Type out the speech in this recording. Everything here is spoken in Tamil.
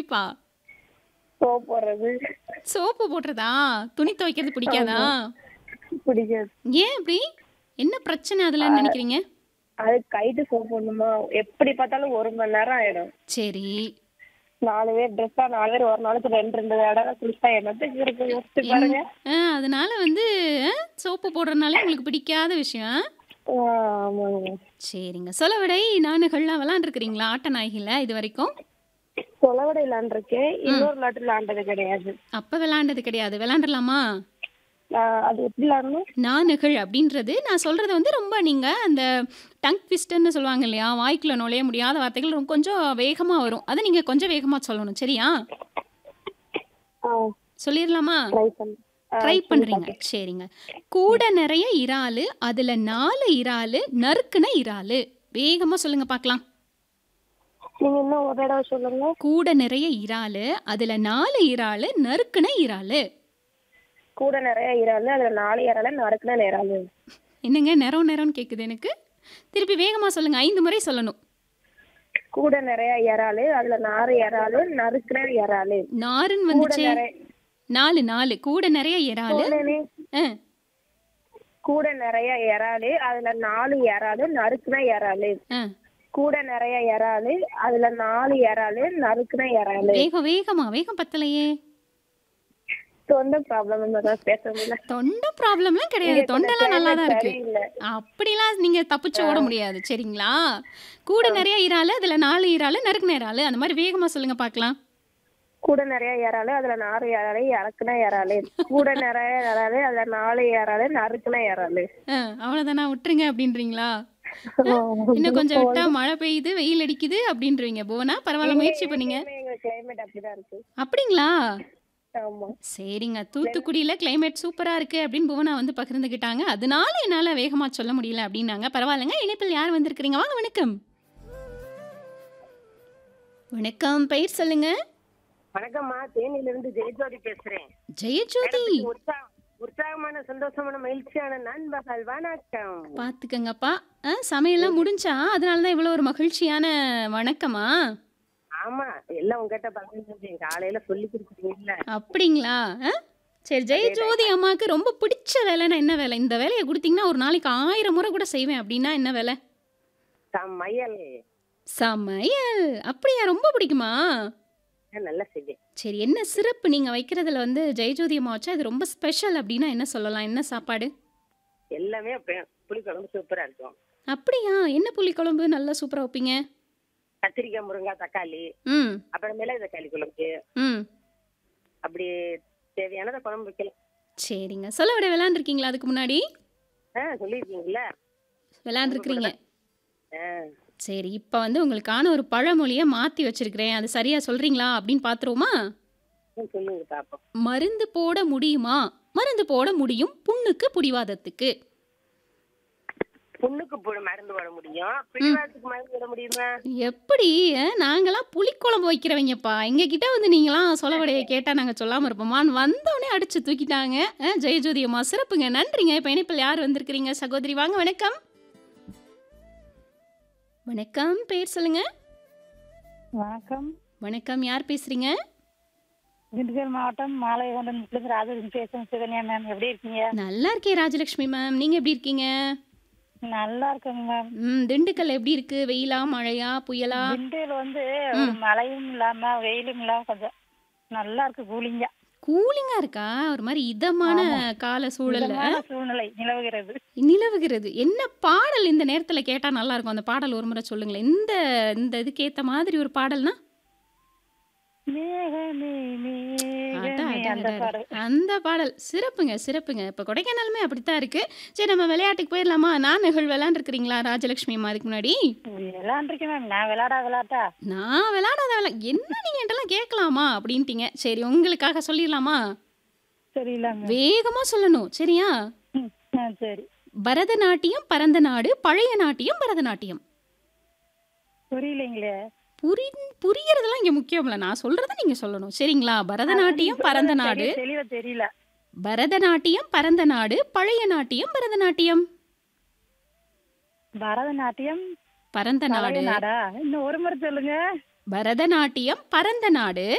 குறிப்பா சோப் போடுறது சோப்பு போடுறதா துணி துவைக்கிறது பிடிக்காதா பிடிக்காது ஏன் இப்படி என்ன பிரச்சனை அதில் நினைக்கிறீங்க அது கைட்டு சோப் போடணுமா எப்படி பார்த்தாலும் ஒரு மணி நேரம் ஆயிடும் சரி நாலு பேர் ட்ரெஸ்ஸா நாலு பேர் ஒரு நாளைக்கு ரெண்டு ரெண்டு தடவை குளிச்சா என்னத்துக்கு இருக்கு யோசிச்சு பாருங்க ஆ, அதனால வந்து ஆ, சோப்பு போடுறதுனால உங்களுக்கு பிடிக்காத விஷயம் ஆ, ஆமாங்க சரிங்க சொல்ல விடை நானுகள்லாம் விளாண்டுருக்கிறீங்களா ஆட்ட நாய்கள இது வரைக்கும் சொலவடை விளாண்டுருக்கேன் இன்னொரு விளாட்டு விளாண்டது கிடையாது அப்போ விளாண்டது கிடையாது விளாண்டுலாமா நான் அது எப்படி விளாடணும் நானுகள் அப்படின்றது நான் சொல்கிறது வந்து ரொம்ப நீங்கள் அந்த டங் ட்விஸ்டர்னு சொல்லுவாங்க இல்லையா வாய்க்குள்ள நுழைய முடியாத வார்த்தைகள் ரொம்ப கொஞ்சம் வேகமாக வரும் அதை நீங்கள் கொஞ்சம் வேகமாக சொல்லணும் சரியா சொல்லிடலாமா ட்ரை பண்ணு ட்ரை பண்ணுறீங்க சரிங்க கூட நிறைய இறாலு அதில் நாலு இறாலு நறுக்குன இறாலு வேகமாக சொல்லுங்க பார்க்கலாம் நீங்க இன்னும் ஒரு தடவை சொல்லுங்க கூட நிறைய இறாலு அதில் நாலு இறாலு நறுக்குன இறாலு கூட நிறைய இறாலு அதுல நாலு இறால நறுக்குன இறாலு என்னங்க நேரம் நேரம்னு கேட்குது எனக்கு திருப்பி வேகமாக சொல்லுங்க ஐந்து முறை சொல்லணும் கூட நிறைய இறாலு அதுல நாலு இறாலு நறுக்குன இறாலு நாருன்னு கூட வந்துச்சே நிறைய நாலு நாலு கூட நிறைய இறாலு கூடனே ஆ, கூட நிறைய இறாலு அதுல நாலு இறாலு நறுக்குன இறாலு ஆ. கூட நிறைய இறாலு அதுல நாலு இறாலு நறுக்குன இறாலு வேகம் வேகமா வேகம் பத்தலையே தொண்டை ப்ராப்ளம் தான் பேச முடியல தொண்டை ப்ராப்ளம்லாம் கிடையாது தொண்டெல்லாம் நல்லா தான் இருக்கு சரியில்லை அப்படிலாம் நீங்க தப்பிச்சு ஓட முடியாது சரிங்களா கூட நிறைய இறாலு அதுல நாலு இறாலு நறுக்குன இறாலு அந்த மாதிரி வேகமா சொல்லுங்க பார்க்கலாம் கூட நிறைய இறாலு அதுல நாலு இறாலு இறக்குன இறாலு கூட நிறைய இறாலு அதுல நாலு இறாலு நறுக்குன இறாலு ஆ, அவ்வளவுதானா விட்டுருங்க அப்படின்றீங்களா இன்னும் கொஞ்சம் விட்டா மழை பெய்யுது வெயில் அடிக்குது அப்படின்றீங்க போனா பரவாயில்ல முயற்சி பண்ணீங்க எங்க கிளைமேட் அப்படிதான் இருக்கு அப்படிங்களா ஆமா சரிங்க தூத்துக்குடியில கிளைமேட் சூப்பரா இருக்கு அப்படின்னு புவனா வந்து பகிர்ந்துக்கிட்டாங்க அதனால என்னால வேகமா சொல்ல முடியல அப்படின்னாங்க பரவாயில்லைங்க இணைப்பில் யார் வந்திருக்கிறீங்க வாங்க வணக்கம் வணக்கம் பெயர் சொல்லுங்க வணக்கம்மா தேனியில இருந்து ஜெயஜோதி பேசுறேன் ஜெயஜோதி உற்சாக உற்சாகமான சந்தோஷமான மகிழ்ச்சியான நண்பர்கள் வணக்கம் பாத்துக்கங்கப்பா ஆ, சமையல்லாம் முடிஞ்சா அதனால தான் இவ்வளோ ஒரு மகிழ்ச்சியான வணக்கமா ஆமா எல்லாம் உங்ககிட்ட பகிர்ந்து காலையில சொல்லி கொடுக்குறீங்கல்ல அப்படிங்களா ஆ? சரி ஜெயஜோதி அம்மாவுக்கு ரொம்ப பிடிச்ச வேலைன்னா என்ன வேலை இந்த வேலையை கொடுத்தீங்கன்னா ஒரு நாளைக்கு ஆயிரம் முறை கூட செய்வேன் அப்படின்னா என்ன வேலை சமையல் சமையல் அப்படியா ரொம்ப பிடிக்குமா நல்லா செய்வேன் சரி என்ன சிறப்பு நீங்கள் வைக்கிறதுல வந்து ஜெயஜோதி அம்மா வச்சா இது ரொம்ப ஸ்பெஷல் அப்படின்னா என்ன சொல்லலாம் என்ன சாப்பாடு எல்லாமே அப்ப- புளிக்குழம்பு சூப்பரா இருக்கும் அப்படியா என்ன புளி குழம்பு நல்லா சூப்பராக வைப்பீங்க கத்திரிக்காய் முருங்காய் தக்காளி ம் அப்புறமேல தக்காளி குழம்பு ம் அப்படி தேவையானதை குழம்பு வைக்கலாம் சரிங்க சொல்ல விட விளாண்டுருக்கீங்களா அதுக்கு முன்னாடி ஆ சொல்லியிருக்கீங்கல்ல விளாண்டுருக்கிறீங்க ஆ சரி இப்போ வந்து உங்களுக்கான ஒரு பழமொழியை மாற்றி வச்சிருக்கிறேன் அது சரியாக சொல்கிறீங்களா அப்படின்னு பார்த்துருவோமா ம், சொல்லுங்க பாப்போம் மருந்து போட முடியுமா மருந்து போட முடியும் புண்ணுக்கு புடிவாதத்துக்கு புண்ணுக்கு போட மருந்து போட முடியும் பிடிவாதத்துக்கு மருந்து போட முடியுமா எப்படி அஹ், நாங்கெல்லாம் புளிக்குழம்பு வைக்கிறவங்கப்பா எங்ககிட்ட வந்து நீங்களாம் சொலவடையை கேட்டால் நாங்கள் சொல்லாமல் இருப்போமான்னு வந்தோடனே அடிச்சு தூக்கிட்டாங்க அஹ், ஜெயஜோதி அம்மா சிறப்புங்க நன்றிங்க இப்போ இணைப்பில் யார் வந்திருக்கிறீங்க சகோதரி வாங்க வணக்கம் வணக்கம் பேர் சொல்லுங்க வணக்கம் வணக்கம் யார் பேசுறீங்க திண்டுக்கல் மாவட்டம் மாலையகொண்டன் ராஜன் பேசுறேன் சுகன்யா மேம் எப்படி இருக்கீங்க நல்லா இருக்கேன் ராஜலட்சுமி மேம் நீங்கள் எப்படி இருக்கீங்க நல்லா இருக்குங்க மேம் ம் திண்டுக்கல் எப்படி இருக்கு வெயிலா மழையா புயலா திண்டுக்கல் வந்து ஒரு மழையும் இல்லாம வெயிலும் இல்லாம கொஞ்சம் நல்லா இருக்கு கூலிங்கா கூலிங்கா இருக்கா ஒரு மாதிரி இதமான கால சூழல்ல இதமான சூழ்நிலை நிலவுகிறது நிலவுகிறது என்ன பாடல் இந்த நேரத்துல கேட்டா நல்லா இருக்கும் அந்த பாடல் ஒரு முறை சொல்லுங்களேன் இந்த இந்த இதுக்கு ஏத்த மாதிரி ஒரு பாடல்னா மேகமே அட, மேகமே அட, அந்த அட, பாடல் அட. அந்த பாடல் சிறப்புங்க சிறப்புங்க இப்போ கொடைக்கானலுமே அப்படித்தான் இருக்கு சரி நம்ம விளையாட்டுக்கு போயிடலாமா நான் நிகழ் விளையாண்டுருக்கிறீங்களா ராஜலட்சுமி அம்மா அதுக்கு முன்னாடி விளையாண்டுருக்கேன் மேம் நான் விளையாடா விளையாட்டா நான் விளையாடாத விளை என்ன நீங்க என்கிட்டலாம் கேட்கலாமா அப்படின்ட்டீங்க சரி உங்களுக்காக சொல்லிடலாமா தெரியல மேம் வேகமா சொல்லணும் சரியா ம், ஆ, சரி பரதநாட்டியம் பரந்த நாடு பழைய நாட்டியம் பரதநாட்டியம் புரியலைங்களே புரி புரியறதெல்லாம் இங்க முக்கியம்ல நான் சொல்றத நீங்க சொல்லணும் சரிங்களா பரதநாட்டியம் பரந்த நாடு தெரிய- தெளிவா தெரியல பரதநாட்டியம் பரந்த நாடு பழைய நாட்டியம் பரதநாட்டியம் பரதநாட்டியம் பரந்த நாடு பழைய நாடா இன்னும் ஒரு முறை சொல்லுங்க பரதநாட்டியம் பரந்த நாடு